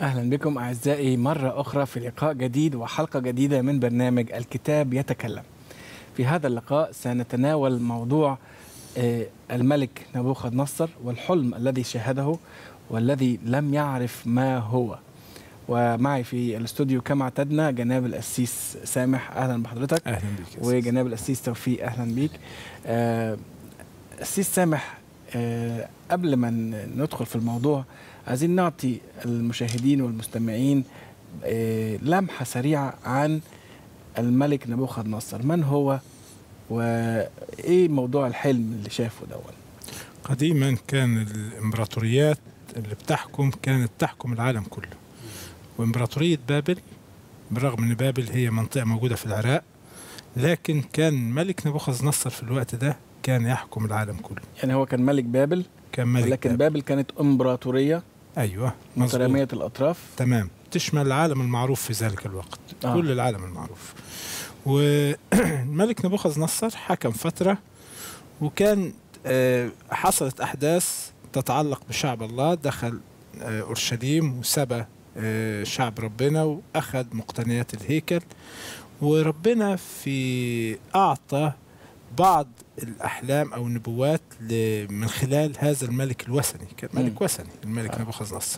أهلا بكم أعزائي مرة أخرى في لقاء جديد وحلقة جديدة من برنامج الكتاب يتكلم في هذا اللقاء سنتناول موضوع آه، الملك نبوخذ نصر والحلم الذي شاهده والذي لم يعرف ما هو ومعي في الاستوديو كما اعتدنا جناب القسيس سامح اهلا بحضرتك اهلا بك يا وجناب القسيس توفيق اهلا بيك آه، القسيس سامح آه، قبل ما ن- ندخل في الموضوع عايزين نعطي المشاهدين والمستمعين آه، لمحة سريعة عن الملك نبوخذ نصر من هو وايه موضوع الحلم اللي شافه دون قديما كان الامبراطوريات اللي بتحكم كانت تحكم العالم كله وامبراطوريه بابل بالرغم ان بابل هي منطقه موجوده في العراق لكن كان ملك نبوخذ نصر في الوقت ده كان يحكم العالم كله يعني هو كان ملك بابل كان ملك لكن بابل. بابل كانت امبراطورية ايوه مظبوط مترامية الاطراف تمام تشمل العالم المعروف في ذلك الوقت آه. آه. كل العالم المعروف والملك نبوخذ نصر حكم فترة وكان آه، حصلت أحداث تتعلق بشعب الله دخل آه، أورشليم وسبى آه، شعب ربنا وأخذ مقتنيات الهيكل وربنا في أعطى بعض الأحلام أو النبوات ل- من خلال هذا الملك الوثني كان مم. ملك وثني الملك آه. نبوخذ نصر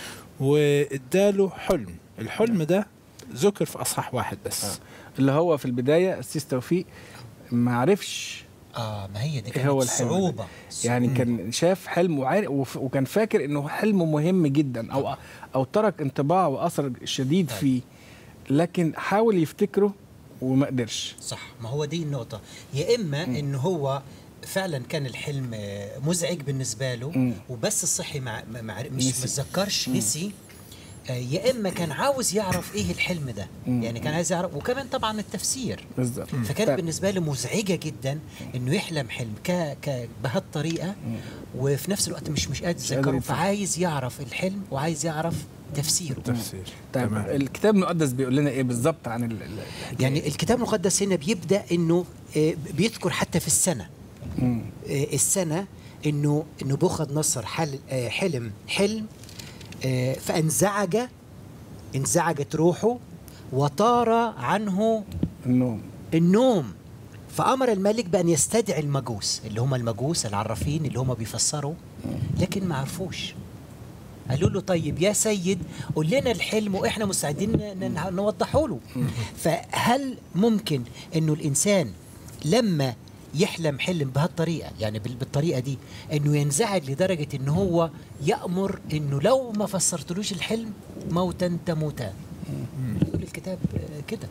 واداله حلم الحلم ده ذكر في اصحاح واحد بس آه. اللي هو في البداية السيس توفيق ما عرفش اه ما هي دي إيه كانت هو الحلم ده؟ صعوبة يعني مم. كان شاف حلم وعارف وف- وكان فاكر انه حلم مهم جدا او او ترك انطباع واثر شديد طيب. فيه لكن حاول يفتكره وما قدرش صح ما هو دي النقطة يا إما مم. إن هو فعلا كان الحلم آه، مزعج بالنسبة له مم. وبس الصحي مع مع- مع مش نسي. متذكرش مم. نسي آه، يا إما كان عاوز يعرف إيه الحلم ده مم. يعني كان عايز يعرف وكمان طبعا التفسير بالظبط فكانت طيب. بالنسبة له مزعجة جدا إنه يحلم حلم ك ك بهالطريقة مم. وفي نفس الوقت مش مش قادر قادر يتذكره يتذكر. فعايز يعرف الحلم وعايز يعرف تفسيره تفسير طيب تمام. الكتاب المقدس بيقول لنا ايه بالظبط عن ال- ال- الحكاية؟ يعني الكتاب المقدس هنا بيبدأ إنه آه، بيذكر حتى في السنة مم. آه، السنة انه انه بوخذ نصر حل آه، حلم حلم آه، فانزعج انزعجت روحه وطار عنه النوم النوم فامر الملك بان يستدعي المجوس اللي هم المجوس العرافين اللي هم بيفسروا لكن ما عرفوش قالوا له طيب يا سيد قول لنا الحلم واحنا مستعدين ن- ن- نوضحه له فهل ممكن انه الانسان لما يحلم حلم بهالطريقه يعني بال- بالطريقه دي انه ينزعج لدرجه ان هو يامر انه لو ما فسرتلوش الحلم موتا تموتان يقول الكتاب آه، كده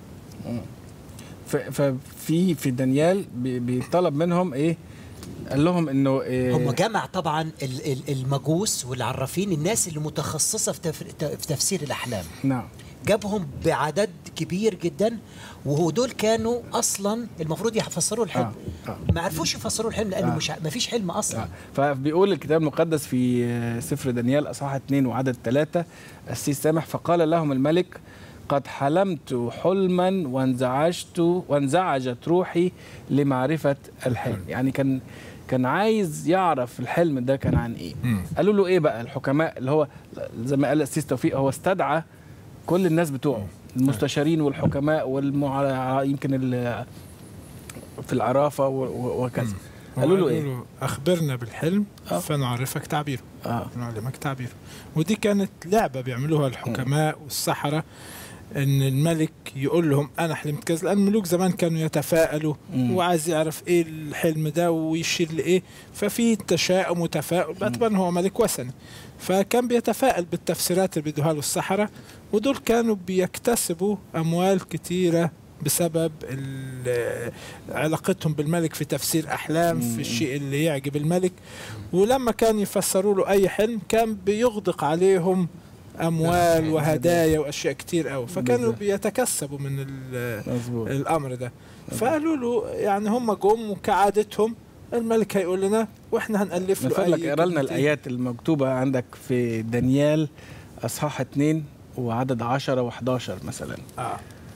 ف- ففي في دانيال بي- بيطلب منهم ايه قال لهم انه إيه هم جمع طبعا ال- ال- المجوس والعرافين الناس اللي متخصصه في تف- في تفسير الاحلام نعم جابهم بعدد كبير جدا وهو دول كانوا اصلا المفروض يفسروا الحلم آه. ما عرفوش يفسروا الحلم لانه آه. مش ع- ما فيش حلم اصلا آه. فبيقول الكتاب المقدس في آه، سفر دانيال اصحاح 2 وعدد ثلاثة السيس سامح فقال لهم الملك قد حلمت حلما وانزعجت وانزعجت روحي لمعرفة الحلم يعني كان كان عايز يعرف الحلم ده كان عن ايه مم. قالوا له ايه بقى الحكماء اللي هو زي ما قال السيس توفيق هو استدعى كل الناس بتوعه المستشارين والحكماء والمع... يمكن ال... في العرافة و- و- وكذا قالوا له ايه اخبرنا بالحلم آه. فنعرفك تعبيره اه نعلمك تعبيره ودي كانت لعبه بيعملوها الحكماء والسحره ان الملك يقول لهم انا حلمت كذا لان الملوك زمان كانوا يتفائلوا مم. وعايز يعرف ايه الحلم ده ويشير لايه ففي تشاؤم وتفاؤل باعتبار إن هو ملك وثني فكان بيتفائل بالتفسيرات اللي بيدوها له السحره ودول كانوا بيكتسبوا اموال كتيره بسبب ال- علاقتهم بالملك في تفسير احلام مم. في الشيء اللي يعجب الملك ولما كان يفسروا له اي حلم كان بيغدق عليهم اموال نعم. وهدايا واشياء كتير قوي فكانوا بالظبط. بيتكسبوا من ال- مظبوط الامر ده فقالوا له يعني هم جم وكعادتهم الملك هيقول لنا واحنا هنالف من له فضلك اي اقرا لنا كلمتين. الايات المكتوبه عندك في دانيال اصحاح 2 وعدد 10 و11 مثلا آه.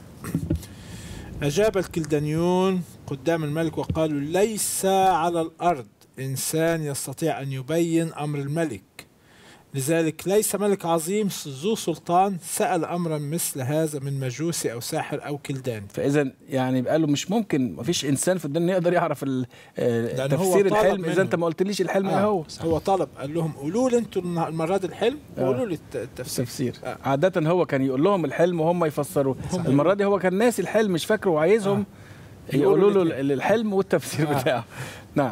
أجاب الكلدانيون قدام الملك وقالوا ليس على الأرض إنسان يستطيع أن يبين أمر الملك لذلك ليس ملك عظيم ذو سلطان سأل أمرا مثل هذا من مجوسي أو ساحر أو كلداني فاذا يعني قال له مش ممكن ما فيش انسان في الدنيا يقدر يعرف ال- آه، لأن هو تفسير طلب الحلم اذا منه. انت ما قلتليش الحلم ايه آه. هو هو طلب قال لهم قولوا لي انتوا النه- المرة دي الحلم آه. وقولوا لي الت- التفسير تفسير آه. عادة هو كان يقول لهم الحلم وهم يفسروا هم المرة دي هو كان ناسي الحلم مش فاكره وعايزهم يقولوا يقولوا له ال- الحلم والتفسير آه. بتاعه نعم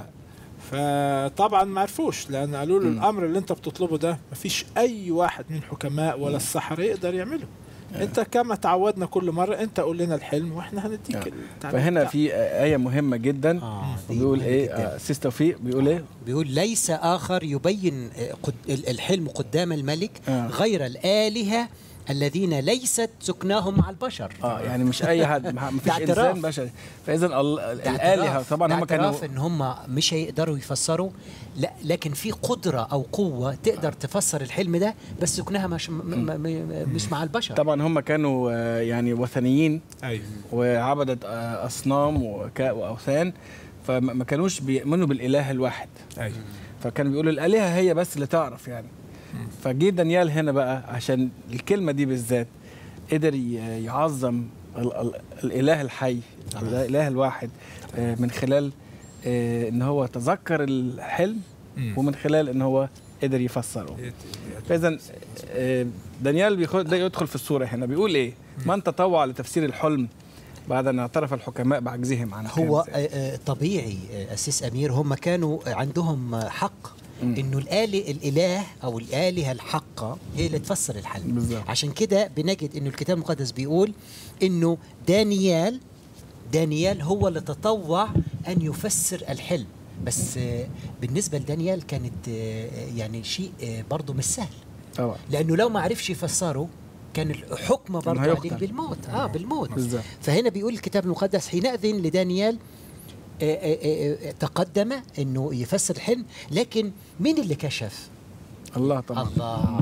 فطبعا ما عرفوش لان قالوا له الامر اللي انت بتطلبه ده مفيش اي واحد من الحكماء ولا السحرة يقدر يعمله انت كما تعودنا كل مرة انت قول لنا الحلم واحنا هنديك آه. التعليم فهنا بتاعك. في آية مهمة جدا آه دي بيقول مهمة ايه جداً. آه سيس توفيق بيقول ايه بيقول ليس آخر يبين آه، قد- ال- الحلم قدام الملك آه. غير الآلهة الذين ليست سكناهم مع البشر اه يعني مش اي حد ما ما فيش ده اعتراف. انسان بشري فاذا ال- ده الالهه اعتراف. طبعا ده هم كانوا اعتراف ان هم مش هيقدروا يفسروا لا لكن في قدره او قوه تقدر تفسر الحلم ده بس سكنها مش م م م مش مع البشر طبعا هم كانوا آه، يعني وثنيين ايوه وعبدة آه، اصنام وك- واوثان فما ما كانوش بيؤمنوا بالاله الواحد ايوه فكانوا بيقولوا الالهه هي بس اللي تعرف يعني فجه دانيال هنا بقى عشان الكلمه دي بالذات قدر ي- يعظم ال ال الاله الحي الاله الواحد آه، من خلال آه، ان هو تذكر الحلم مم. ومن خلال ان هو قدر يفسره فاذا آه، دانيال بيخد ده يدخل في الصوره هنا بيقول ايه من تطوع لتفسير الحلم بعد ان اعترف الحكماء بعجزهم عن هو الكلام آه، آه، طبيعي آه، اسيس امير هم كانوا عندهم آه، حق مم. انه الآله الاله او الالهه الحقه هي اللي تفسر الحلم بالظبط. عشان كده بنجد انه الكتاب المقدس بيقول انه دانيال دانيال هو اللي تطوع ان يفسر الحلم بس آه، بالنسبه لدانيال كانت آه، يعني شيء آه، برضه مش سهل طبعا لانه لو ما عرفش يفسره كان الحكم برضه عليه هيقتل. بالموت اه بالموت بالظبط فهنا بيقول الكتاب المقدس حينئذ لدانيال آه، آه، آه، آه، تقدم انه يفسر الحلم لكن مين اللي كشف الله طبعا الله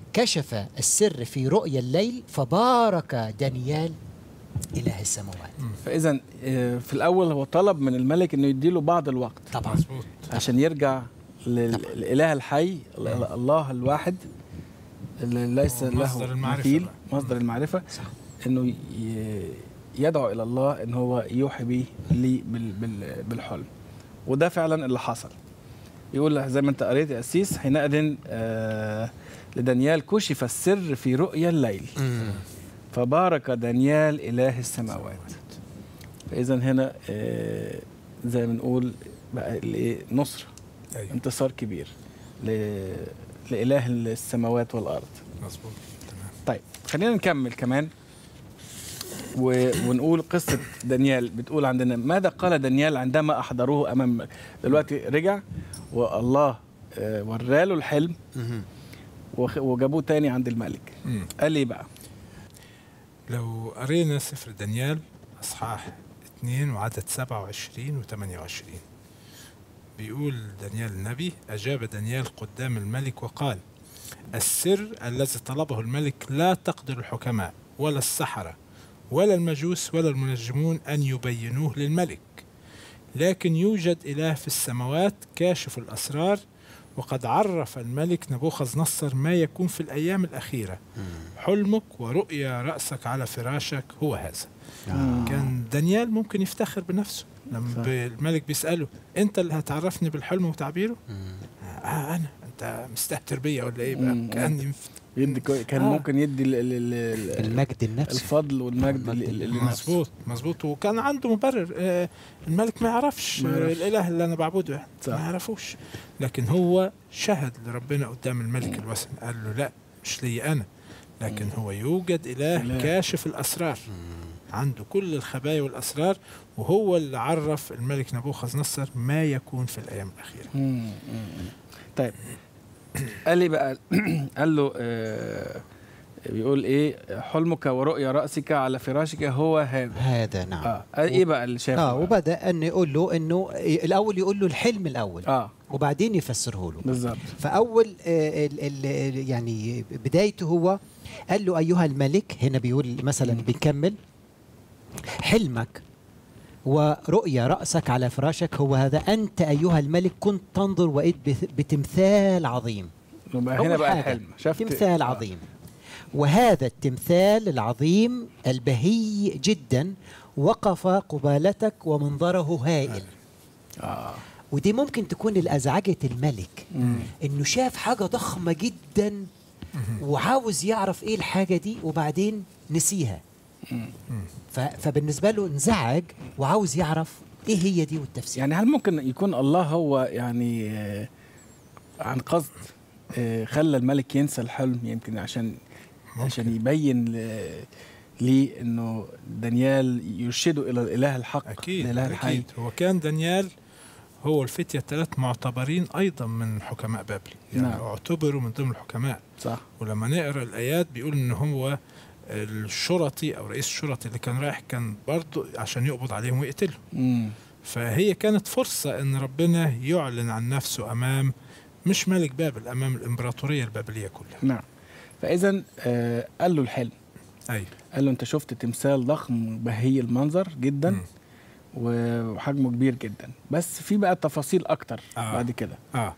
كشف السر في رؤيا الليل فبارك دانيال اله السماوات فاذا آه، في الاول هو طلب من الملك انه يديله بعض الوقت طبعا مظبوط عشان يرجع لل- للاله الحي ال- الله الواحد اللي ليس هو له مصدر المعرفة مثيل بقى. مصدر المعرفه صح انه ي- يدعو الى الله ان هو يوحي به لي بال- بال- بالحلم وده فعلا اللي حصل يقول زي ما انت قريت يا قسيس حينئذ آه لدانيال كشف السر في رؤيا الليل فبارك دانيال اله السماوات فاذا هنا آه زي ما نقول بقى الايه نصر ايوه انتصار كبير ل- لاله السماوات والارض مظبوط تمام طيب خلينا نكمل كمان و... ونقول قصة دانيال بتقول عندنا ماذا قال دانيال عندما أحضروه أمام الملك دلوقتي رجع والله آه، وراله الحلم وخ- وجابوه تاني عند الملك مم. قال لي بقى لو قرينا سفر دانيال اصحاح 2 وعدد 27 و 28 بيقول دانيال النبي اجاب دانيال قدام الملك وقال السر الذي طلبه الملك لا تقدر الحكماء ولا السحرة ولا المجوس ولا المنجمون ان يبينوه للملك لكن يوجد اله في السماوات كاشف الاسرار وقد عرف الملك نبوخذ نصر ما يكون في الايام الاخيره حلمك ورؤيا رأسك على فراشك هو هذا مم. كان دانيال ممكن يفتخر بنفسه لما صح. ب- الملك بيسأله أنت اللي هتعرفني بالحلم وتعبيره آه أنا أنت مستهتر بيا ولا إيه مم. بقى كان ينف... يدي كوي- كان آه. ممكن يدي ال- ال- ال- ال- المجد النفسي الفضل والمجد المجد ل- ل- النفسي. لنفسه مظبوط مظبوط وكان عنده مبرر آه الملك ما يعرفش ما آه يعرفش. الإله اللي أنا بعبده يعني صح. ما يعرفوش لكن هو شهد لربنا قدام الملك الوثن قال له لا مش لي أنا لكن هو يوجد إله إله. كاشف الأسرار عنده كل الخبايا والأسرار وهو اللي عرف الملك نبوخذ نصر ما يكون في الأيام الأخيرة مم. مم. طيب قال لي بقى قال له آه بيقول ايه حلمك ورؤيا رأسك على فراشك هو هذا هذا نعم اه قال ايه بقى اللي شافه اه بقى؟ وبدا انه يقول له انه الاول يقول له الحلم الاول اه وبعدين يفسره له بالظبط فاول آه، ال ال يعني بدايته هو قال له ايها الملك هنا بيقول مثلا بيكمل حلمك ورؤيا رأسك على فراشك هو هذا أنت أيها الملك كنت تنظر وإذ بث- بتمثال عظيم يبقى هنا أول بقى حاجة، الحلم شفت تمثال عظيم وهذا التمثال العظيم البهي جدا وقف قبالتك ومنظره هائل اه ودي ممكن تكون اللي ازعجت الملك مم. انه شاف حاجه ضخمه جدا وعاوز يعرف ايه الحاجه دي وبعدين نسيها ف- فبالنسبه له انزعج وعاوز يعرف ايه هي دي والتفسير يعني هل ممكن يكون الله هو يعني آه، عن قصد آه، خلى الملك ينسى الحلم يمكن عشان عشان يبين ل- ليه انه دانيال يرشده الى الاله الحق اكيد الاله الحي اكيد هو كان دانيال هو الفتية الثلاث معتبرين ايضا من حكماء بابل يعني نعم. اعتبروا من ضمن الحكماء صح ولما نقرا الايات بيقول ان هو الشرطي او رئيس الشرطي اللي كان رايح كان برضه عشان يقبض عليهم ويقتلهم مم. فهي كانت فرصة ان ربنا يعلن عن نفسه امام مش ملك بابل امام الامبراطورية البابلية كلها نعم فاذا آه، قال له الحلم ايوه قال له انت شفت تمثال ضخم بهي المنظر جدا مم. وحجمه كبير جدا بس في بقى تفاصيل اكتر آه. بعد كده اه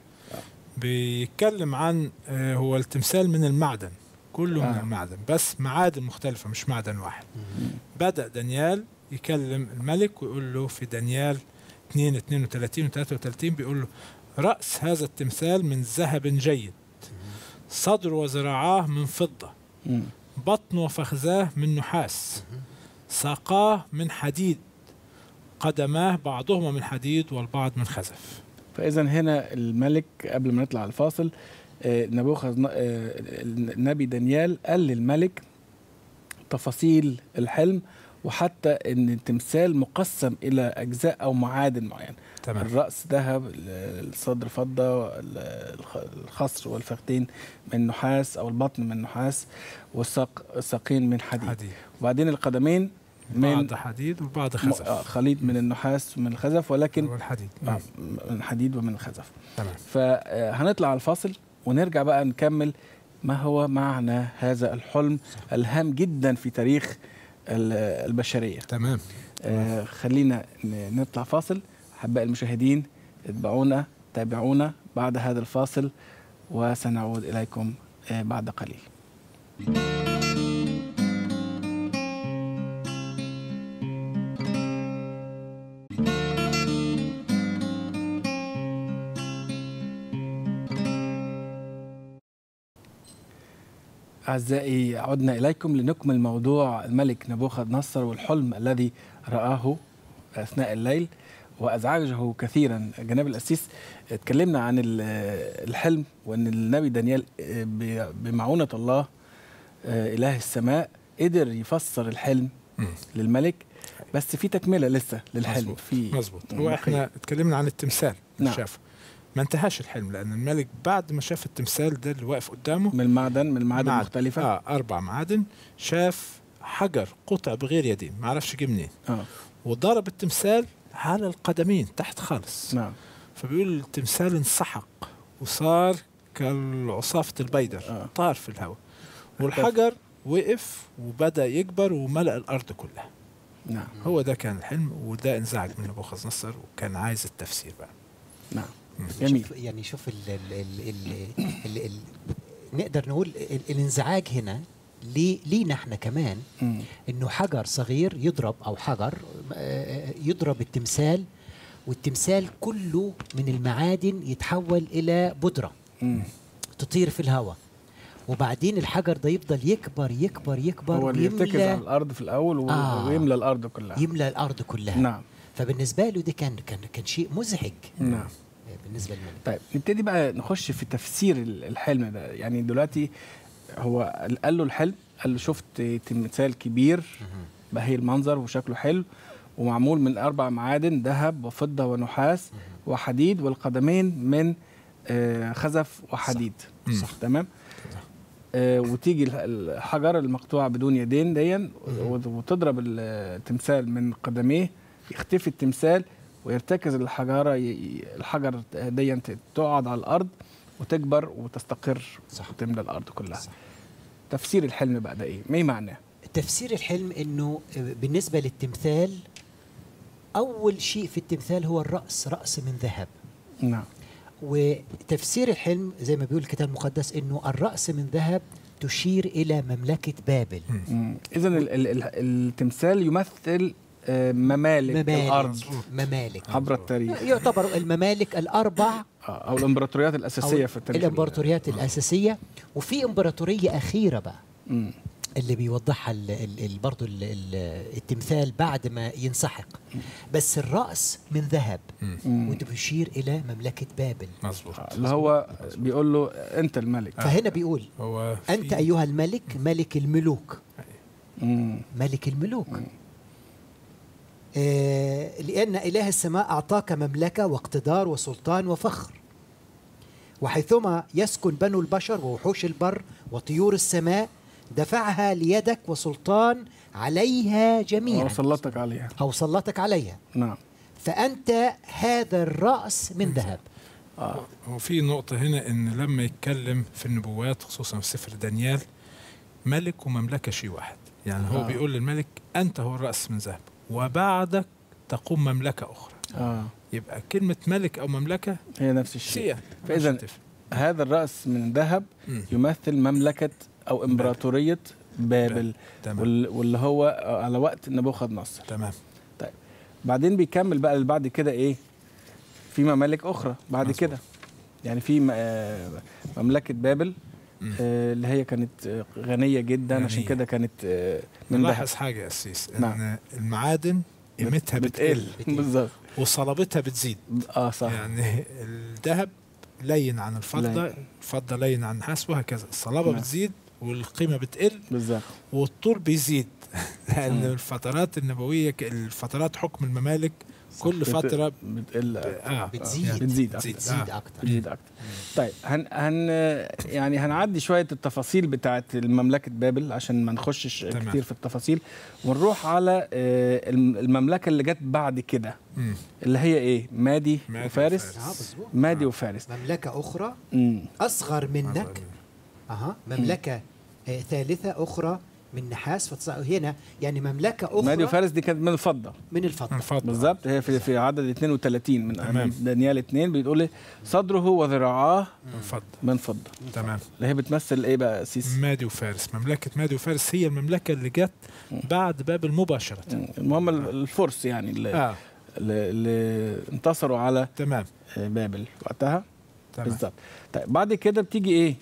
بيتكلم عن آه هو التمثال من المعدن كله من آه. المعدن بس معادن مختلفة مش معدن واحد بدأ دانيال يكلم الملك ويقول له في دانيال 2 32 و 33 بيقول له رأس هذا التمثال من ذهب جيد صدر وذراعاه من فضة مم. بطن وفخذاه من نحاس ساقاه من حديد قدماه بعضهما من حديد والبعض من خزف فاذا هنا الملك قبل ما نطلع الفاصل آه، نبوخذ ن- آه، النبي دانيال قال للملك تفاصيل الحلم وحتى ان التمثال مقسم الى اجزاء او معادن معينه تمام الراس ذهب ال- الصدر فضه ال- الخ- الخصر والفخذين من نحاس او البطن من نحاس والساق الساقين من حديد حديد وبعدين القدمين من بعض حديد والبعض م- خزف آه، خليط من النحاس ومن الخزف ولكن هو الحديد آه، من حديد ومن الخزف تمام فهنطلع على الفاصل ونرجع بقى نكمل ما هو معنى هذا الحلم الهام جدا في تاريخ ال- البشرية تمام آه، خلينا ن- نطلع فاصل أحباء المشاهدين اتبعونا تابعونا بعد هذا الفاصل وسنعود إليكم آه، بعد قليل أعزائي عدنا إليكم لنكمل موضوع الملك نبوخذ نصر والحلم الذي رآه أثناء الليل وأزعجه كثيرا جناب الأسيس اتكلمنا عن ال- الحلم وأن النبي دانيال آه، ب- بمعونة الله آه، إله السماء قدر يفسر الحلم مم. للملك بس في تكملة لسه للحلم مظبوط. في مظبوط هو بقية. احنا اتكلمنا عن التمثال اللي نعم. شافه ما انتهاش الحلم لان الملك بعد ما شاف التمثال ده اللي واقف قدامه من المعدن من المعادن معدن. المختلفة اه اربع معادن شاف حجر قطع بغير يدين ما عرفش جه منين آه. وضرب التمثال على القدمين تحت خالص نعم فبيقول التمثال انسحق وصار كالعصافة البيدر آه. طار في الهواء والحجر وقف وبدا يكبر وملأ الارض كلها نعم هو ده كان الحلم وده انزعج من نبوخذ نصر وكان عايز التفسير بقى نعم جميل شوف يعني شوف ال ال ال ال ال ال نقدر نقول ال الانزعاج هنا ليه لينا احنا كمان مم. انه حجر صغير يضرب او حجر آه، يضرب التمثال والتمثال كله من المعادن يتحول الى بودره مم. تطير في الهواء وبعدين الحجر ده يفضل يكبر يكبر يكبر هو اللي يرتكز على ويملى الارض في الاول و- آه. ويملى الارض كلها يملى الارض كلها نعم فبالنسبه له ده كان كان كان شيء مزعج نعم بالنسبه للملك طيب نبتدي بقى نخش في تفسير ال- الحلم ده يعني دلوقتي هو قال له الحلم قال له شفت تمثال كبير بهي المنظر وشكله حلو ومعمول من اربع معادن ذهب وفضه ونحاس وحديد والقدمين من آه، خزف وحديد صح. صح تمام آه، وتيجي الح- الحجر المقطوع بدون يدين ديا وت- وتضرب التمثال من قدميه يختفي التمثال ويرتكز الحجاره ي- ي- الحجر ديا ت- تقعد على الارض وتكبر وتستقر صح. وتملى الارض كلها صح. تفسير الحلم بقى ده ايه؟ ما معناه؟ تفسير الحلم انه بالنسبه للتمثال اول شيء في التمثال هو الراس راس من ذهب نعم وتفسير الحلم زي ما بيقول الكتاب المقدس انه الراس من ذهب تشير الى مملكه بابل اذا ال- ال- ال- التمثال يمثل آه، ممالك, الارض ممالك عبر التاريخ يعتبر الممالك الاربع آه، او الامبراطوريات أو الاساسيه في التاريخ الامبراطوريات الاساسيه وفي امبراطوريه اخيره بقى مم. اللي بيوضحها ال ال ال برضو ال ال التمثال بعد ما ينسحق بس الراس من ذهب مم. وده بيشير الى مملكه بابل مظبوط اللي هو بيقول له انت الملك فهنا بيقول هو في- انت ايها الملك ملك الملوك مم. ملك الملوك آه لأن إله السماء أعطاك مملكة واقتدار وسلطان وفخر وحيثما يسكن بنو البشر ووحوش البر وطيور السماء دفعها ليدك وسلطان عليها جميعا وسلطك عليها أو سلطك عليها نعم فأنت هذا الرأس من ذهب آه. هو في نقطة هنا إن لما يتكلم في النبوات خصوصا في سفر دانيال ملك ومملكة شيء واحد يعني هو آه. بيقول للملك أنت هو الرأس من ذهب وبعدك تقوم مملكة أخرى آه. يبقى كلمة ملك أو مملكة هي نفس الشيء شيء فإذا مش هتفرق. هذا الرأس من ذهب مم. يمثل مملكة أو إمبراطورية بابل تمام وال- واللي هو على وقت نبوخذ نصر تمام بعدين بيكمل بقى اللي بعد كده إيه في ممالك أخرى بعد مظبوط. كده يعني في م- آه، مملكة بابل مم. آه، اللي هي كانت آه، غنية جدا عشان غنية. كده كانت آه، من ذهب نلاحظ حاجة يا أسيس إن نعم. المعادن قيمتها بتقل بتقل. بالظبط وصلابتها بتزيد اه صح يعني الذهب لين عن الفضة لين. الفضة لين عن النحاس وهكذا الصلابة نعم. بتزيد والقيمة بتقل بالظبط والطول بيزيد لأن مم. الفترات النبوية ك- الفترات حكم الممالك كل بت- فترة بتقل آه بتزيد. يعني بتزيد بتزيد. أكتر. تزيد آه. أكتر بتزيد اكتر طيب هن هن يعني هنعدي شويه التفاصيل بتاعه مملكه بابل عشان ما نخشش تمام. كتير في التفاصيل ونروح على آه، الم- المملكه اللي جت بعد كده مم. اللي هي ايه مادي, مادي وفارس وفارس. آه مظبوط مادي وفارس مملكة أخرى مم. أصغر منك أها مملكة آه ثالثة أخرى من نحاس فتص- هنا يعني مملكة أخرى مادي وفارس دي كانت من الفضه من الفضة الفضة بالظبط هي في في عدد 32 من تمام. من دانيال 2 بيقول لي صدره وذراعاه الفضة من فضه تمام اللي هي بتمثل ايه بقى سيس مادي وفارس مملكة مادي وفارس هي المملكة اللي جت بعد بابل مباشرة المهم الفرس يعني اللي, اه اللي, اللي انتصروا على تمام بابل وقتها تمام بالظبط طيب بعد كده بتيجي ايه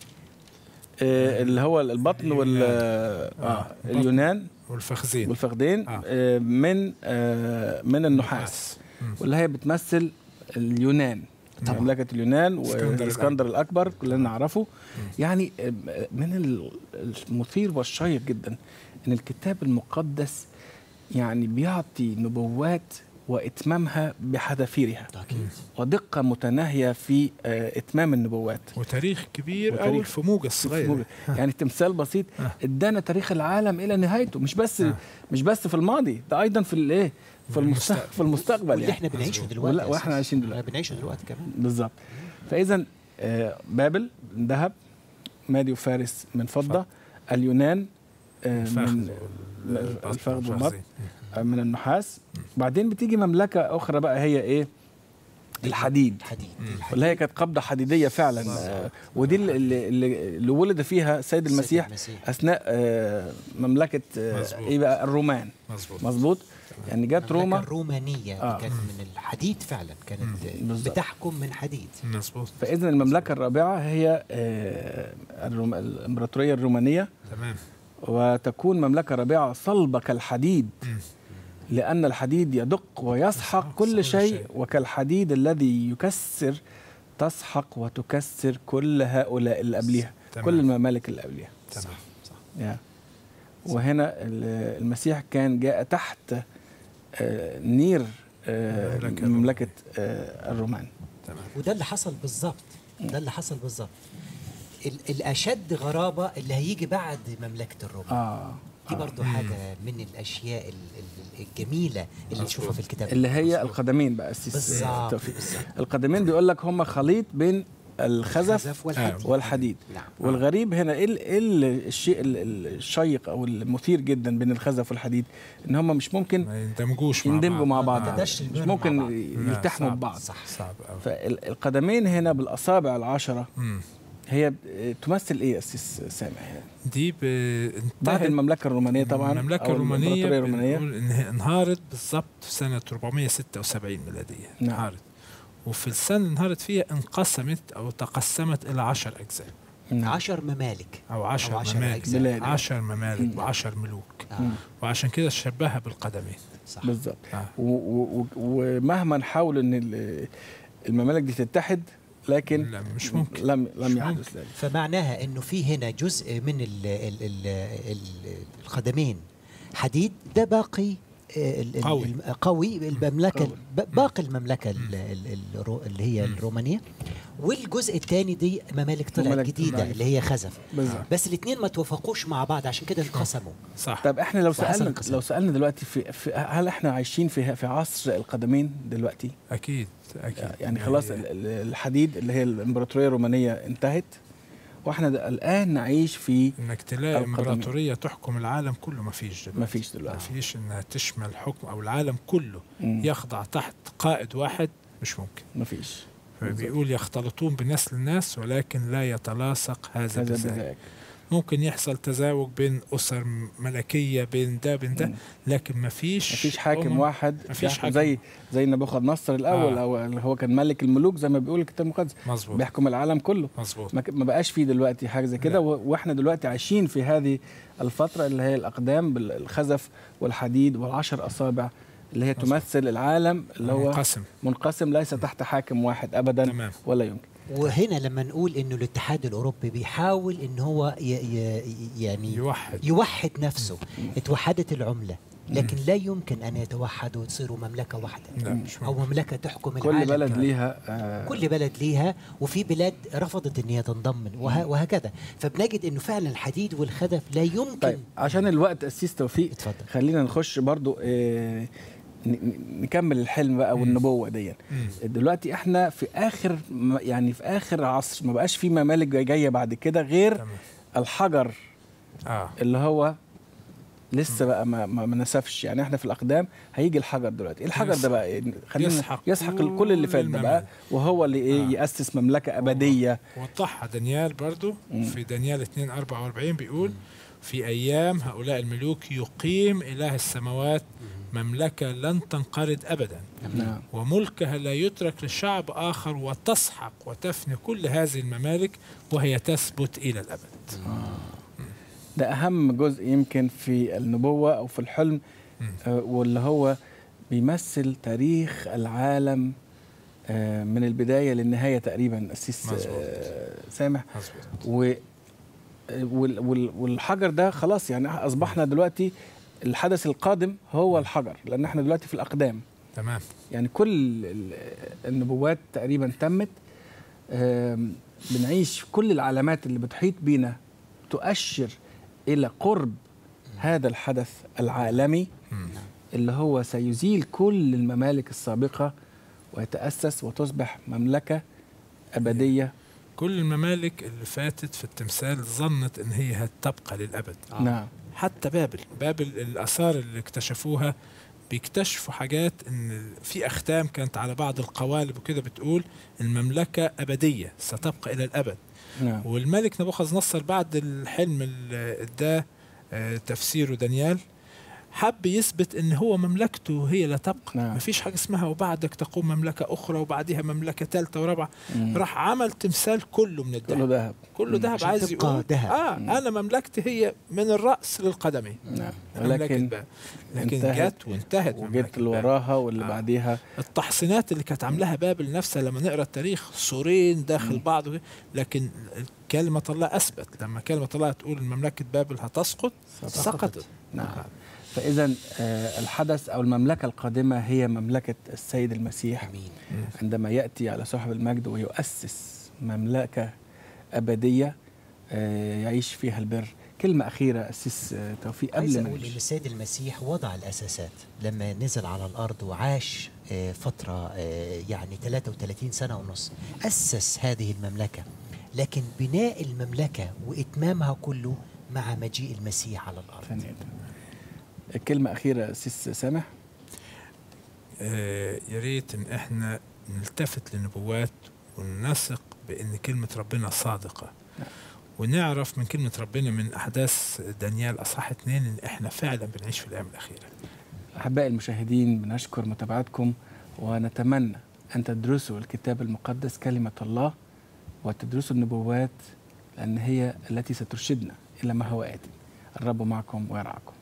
آه اللي هو البطن وال اليونان. اه آه، اليونان والفخذين والفخذين آه. آه من آه من النحاس مم. واللي هي بتمثل اليونان طبعا. مملكة اليونان اسكندر والاسكندر الأكبر كلنا نعرفه يعني آه، من ال- المثير والشيق جدا إن الكتاب المقدس يعني بيعطي نبوات وإتمامها بحذافيرها أكيد ودقة متناهية في آه، إتمام النبوات وتاريخ كبير وتاريخ. أو في موجة الصغيرة يعني تمثال بسيط آه. ادانا تاريخ العالم الى نهايته مش بس آه. مش بس في الماضي ده ايضا في الايه في المستقبل المستقبل. في المستقبل واللي يعني احنا بنعيشه مظبوط. دلوقتي ولا- واحنا أساساً. عايشين دلوقتي. احنا بنعيشه دلوقتي كمان بالظبط فاذا آه، بابل من ذهب مادي وفارس من فضه اليونان آه، من الفخذ والبط آه، من النحاس بعدين بتيجي مملكه اخرى بقى هي ايه الحديد الحديد واللي هي كانت قبضه حديديه فعلا آه، ودي اللي, اللي, اللي ولد فيها سيد المسيح المسيح. اثناء آه، مملكه آه، مظبوط. ايه بقى الرومان مظبوط مظبوط يعني جت المملكة روما الرومانية آه. آه. كانت من الحديد فعلا كانت بالظبط. بتحكم من حديد مظبوط فاذا المملكه الرابعه هي آه، الروم... الامبراطوريه الرومانيه تمام وتكون مملكه رابعه صلبه كالحديد مم. لان الحديد يدق ويسحق كل كل شيء شيء. وكالحديد الذي يكسر تسحق وتكسر كل هؤلاء اللي قبلها تمام. كل الممالك اللي قبلها تمام يا. وهنا ال- المسيح كان جاء تحت آه، نير آه، المملكة مملكة آه، الرومان تمام وده اللي حصل بالظبط ده اللي حصل بالظبط ال- الاشد غرابه اللي هيجي بعد مملكه الروم آه دي برضو حاجه من الاشياء ال- ال- الجميله اللي نشوفها في الكتاب اللي هي القدمين بقى السيس بالظبط توفيق. بالظبط القدمين بيقول لك هم خليط بين الخزف والحديد والحديد نعم والغريب هنا ايه ال- إيه ال- الشيء ال- ال- الشيق او المثير جدا بين الخزف والحديد ان هم مش ممكن ما يندمجوش مع يندمجوا مع بعض ما مش تقدرش يندمجوا مع ممكن بعض. لا، يلتحموا صعب. ببعض صح صعب قوي فالقدمين هنا بالاصابع العشره مم. هي ب- تمثل ايه يا استاذ سامح يعني دي ب... بعد انتهت المملكه الرومانيه طبعا المملكة أو الرومانية الإمبراطورية الرومانيه بنقول إن هي انهارت بالضبط في سنة 476 ميلادية نعم. انهارت وفي السنة اللي انهارت فيها انقسمت أو تقسمت إلى عشر أجزاء نعم. عشر ممالك أو عشر, أو عشر ممالك أجزاء. بلاد. عشر ممالك مم. وعشر ملوك آه. مم. وعشان كده شبهها بالقدمين صح بالظبط آه. و- و- و- ومهما حاولوا ان ال- الممالك دي تتحد لكن لا مش ممكن لم مش لم ممكن. يحدث ذلك فمعناها انه في هنا جزء من ال ال ال ال القدمين حديد ده باقي آه، ال- ال- قوي. الم- قوي المملكه قوي. ب- باقي المملكه ال- ال- الرو- اللي هي مم. الرومانيه والجزء الثاني دي ممالك طلعت ممالك جديده طلعت. اللي هي خزف بالظبط بس الاثنين ما توافقوش مع بعض عشان كده انقسموا صح طب احنا لو فحصل سالنا انقسام. لو سالنا دلوقتي في, في هل احنا عايشين في في عصر القدمين دلوقتي أكيد أكيد يعني خلاص ال- ال- الحديد اللي هي الامبراطوريه الرومانيه انتهت واحنا د- الان نعيش في انك تلاقي القدمين. امبراطوريه تحكم العالم كله ما فيش ما دلوقتي فيش ما دلوقتي فيش انها تشمل حكم او العالم كله مم. يخضع تحت قائد واحد مش ممكن ما فيش فبيقول يختلطون بنسل الناس ولكن لا يتلاصق هذا هذا بذاك بذاك ممكن يحصل تزاوج بين اسر ملكيه بين ده بين ده مم. لكن ما فيش ما فيش حاكم أمم واحد مفيش يحكم حاكم. زي زي نبوخذ نصر الاول آه. او اللي هو كان ملك الملوك زي ما بيقول الكتاب المقدس مظبوط بيحكم العالم كله مظبوط ما ك- ما بقاش فيه دلوقتي حاجه زي كده لا. و- واحنا دلوقتي عايشين في هذه الفتره اللي هي الاقدام بالخزف والحديد والعشر اصابع اللي هي مظبوط. تمثل العالم اللي هو منقسم منقسم ليس تحت حاكم واحد ابدا تمام ولا يمكن وهنا لما نقول انه الاتحاد الاوروبي بيحاول ان هو ي ي يعني يوحد يوحد نفسه اتوحدت العمله لكن لا يمكن ان يتوحدوا وتصيروا مملكه واحده لا مش او ممكن. مملكه تحكم كل العالم بلد كله. ليها آه كل بلد ليها وفي بلاد رفضت ان هي تنضم وه- وهكذا فبنجد انه فعلا الحديد والخزف لا يمكن طيب عشان الوقت اسيس توفيق اتفضل خلينا نخش برضو آه ن- ن- نكمل الحلم بقى مم. والنبوه دي مم. دلوقتي احنا في اخر م- يعني في اخر عصر ما بقاش في ممالك جايه بعد كده غير تمام الحجر اه اللي هو لسه بقى ما, ما ما نسفش يعني احنا في الاقدام هيجي الحجر دلوقتي إيه الحجر ده بقى إيه؟ خلينا يسحق يسحق كل اللي فات ده بقى الممالك. وهو اللي ايه آه. ياسس مملكه ابديه وضحها دانيال برضو مم. في دانيال 2 44 بيقول في ايام هؤلاء الملوك يقيم اله السماوات مملكه لن تنقرض ابدا نعم وملكها لا يترك لشعب اخر وتسحق وتفني كل هذه الممالك وهي تثبت الى الابد ده اهم جزء يمكن في النبوه او في الحلم مم. آه، واللي هو بيمثل تاريخ العالم آه، من البدايه للنهايه تقريبا اسيس مظبوط. آه، سامح مظبوط و وال- وال- والحجر ده خلاص يعني اصبحنا دلوقتي الحدث القادم هو الحجر لان احنا دلوقتي في الاقدام تمام يعني كل ال- النبوات تقريبا تمت آم، بنعيش كل العلامات اللي بتحيط بينا تؤشر الى قرب هذا الحدث العالمي مم. اللي هو سيزيل كل الممالك السابقه ويتاسس وتصبح مملكه ابديه كل الممالك اللي فاتت في التمثال ظنت ان هي هتبقى للابد آه. نعم حتى بابل بابل الاثار اللي اكتشفوها بيكتشفوا حاجات ان في اختام كانت على بعض القوالب وكده بتقول المملكه ابديه ستبقى الى الابد نعم والملك نبوخذ نصر بعد الحلم اللي اداه آه، تفسيره دانيال حب يثبت ان هو مملكته هي لا تبقى نعم. مفيش حاجه اسمها وبعدك تقوم مملكه اخرى وبعدها مملكه ثالثه ورابعه مم. راح عمل تمثال كله من كله الذهب ذهب كله مم. ذهب عشان عايز تبقى يقول ذهب. اه مم. انا مملكتي هي من الراس للقدمين نعم مملكة ولكن بقى. لكن انتهت جت وانتهت وجيت مملكة اللي بابل. وراها واللي آه. بعديها التحصينات اللي كانت عاملاها بابل نفسها لما نقرا التاريخ سورين داخل مم. بعض وكده، لكن كلمة الله أثبت لما كلمة الله تقول إن مملكة بابل هتسقط سقطت نعم فإذا آه، الحدث أو المملكة القادمة هي مملكة السيد المسيح امين عندما يأتي على سحب المجد ويؤسس مملكة أبدية آه، يعيش فيها البر كلمة أخيرة أسيس آه، توفيق عايز قبل ما اقول ان نمشي. السيد المسيح وضع الاساسات لما نزل على الارض وعاش آه، فتره آه، يعني 33 سنه ونص اسس هذه المملكه لكن بناء المملكه واتمامها كله مع مجيء المسيح على الارض ثانية كلمة أخيرة أسيس سامح آه، يا ريت ان احنا نلتفت للنبوات ونثق بان كلمه ربنا صادقه ونعرف من كلمه ربنا من احداث دانيال اصحاح اتنين ان احنا فعلا بنعيش في الايام الاخيره أحبائي المشاهدين بنشكر متابعتكم ونتمنى أن تدرسوا الكتاب المقدس كلمة الله وتدرسوا النبوات لأن هي التي سترشدنا إلى ما هو آتي الرب معكم ويرعاكم